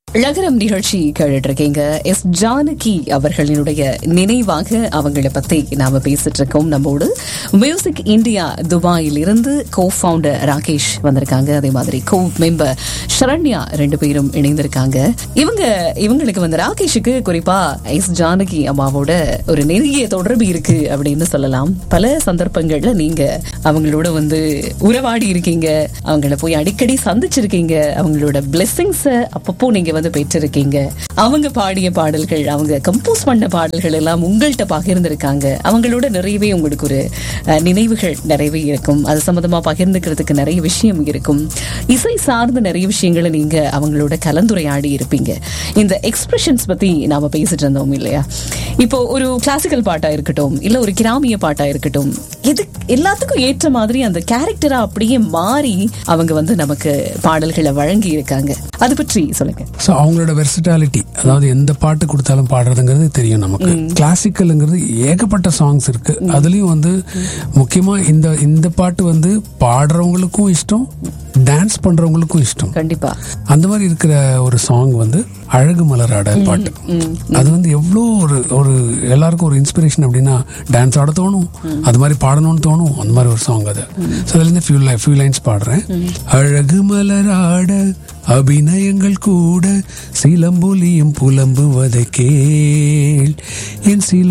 லகரம் நிகழ்ச்சி கேட்டுட்டு இருக்கீங்க எஸ் ஜானகி அவர்களினுடைய நினைவாக அவங்கள பத்தி நாம பேசிட்டு இருக்கோம் நம்மோடு மியூசிக் இந்தியா துபாயில் இருந்து கோ ஃபவுண்டர் ராகேஷ் வந்திருக்காங்க அதே மாதிரி கோ மெம்பர் சரண்யா ரெண்டு பேரும் இணைந்திருக்காங்க இவங்க இவங்களுக்கு வந்து ராகேஷுக்கு குறிப்பா எஸ் ஜானகி அம்மாவோட ஒரு நெருங்கிய தொடர்பு இருக்கு அப்படின்னு சொல்லலாம் பல சந்தர்ப்பங்கள்ல நீங்க அவங்களோட வந்து உறவாடி இருக்கீங்க அவங்கள போய் அடிக்கடி சந்திச்சிருக்கீங்க அவங்களோட பிளெஸிங்ஸ அப்பப்போ நீங்க வந்து பெற்றிருக்கீங்க அவங்க பாடிய பாடல்கள் அவங்க கம்போஸ் பண்ண பாடல்கள் எல்லாம் உங்கள்கிட்ட பகிர்ந்திருக்காங்க அவங்களோட நிறையவே உங்களுக்கு ஒரு அஹ், நினைவுகள் நிறையவே இருக்கும் அது சம்பந்தமா பகிர்ந்துக்கிறதுக்கு நிறைய விஷயம் இருக்கும் இசை சார்ந்த நிறைய விஷயங்களை நீங்க அவங்களோட கலந்துரையாடி இருப்பீங்க இந்த எக்ஸ்பிரஷன்ஸ் பத்தி நாம பேசிட்டு இருந்தோம் இல்லையா இப்போ ஒரு கிளாசிக்கல் பாட்டா இருக்கட்டும் இல்ல ஒரு கிராமிய பாட்டா இருக்கட்டும் எது எல்லாத்துக்கும் ஏற்ற மாதிரி அந்த கேரக்டரா அப்படியே மாறி அவங்க வந்து நமக்கு பாடல்களை வழங்கி இருக்காங்க அது பற்றி சொல்லுங்க ஸோ அவங்களோட வெர்சிட்டாலிட்டி அதாவது எந்த பாட்டு கொடுத்தாலும் பாடுறதுங்கிறது தெரியும் நமக்கு கிளாசிக்கலுங்கிறது ஏகப்பட்ட சாங்ஸ் இருக்கு அதுலயும் வந்து முக்கியமா இந்த இந்த பாட்டு வந்து பாடுறவங்களுக்கும் இஷ்டம் டான்ஸ் பண்றவங்களுக்கும் இஷ்டம் கண்டிப்பா அந்த மாதிரி இருக்கிற ஒரு சாங் வந்து அழகு மலராட பாட்டு அது வந்து எவ்வளோ ஒரு ஒரு எல்லாருக்கும் ஒரு இன்ஸ்பிரேஷன் அப்படின்னா டான்ஸ் ஆட தோணும் அது மாதிரி பாடணும்னு தோணும் அந்த மாதிரி ஒரு சாங் அது ஸோ அதுலேருந்து ஃபியூ லை ஃபியூ லைன்ஸ் பாடுறேன் அழகு மலராட அபிநயங்கள் கூட சிலம்பொலியும் புலம்புவதை கேள் என் சில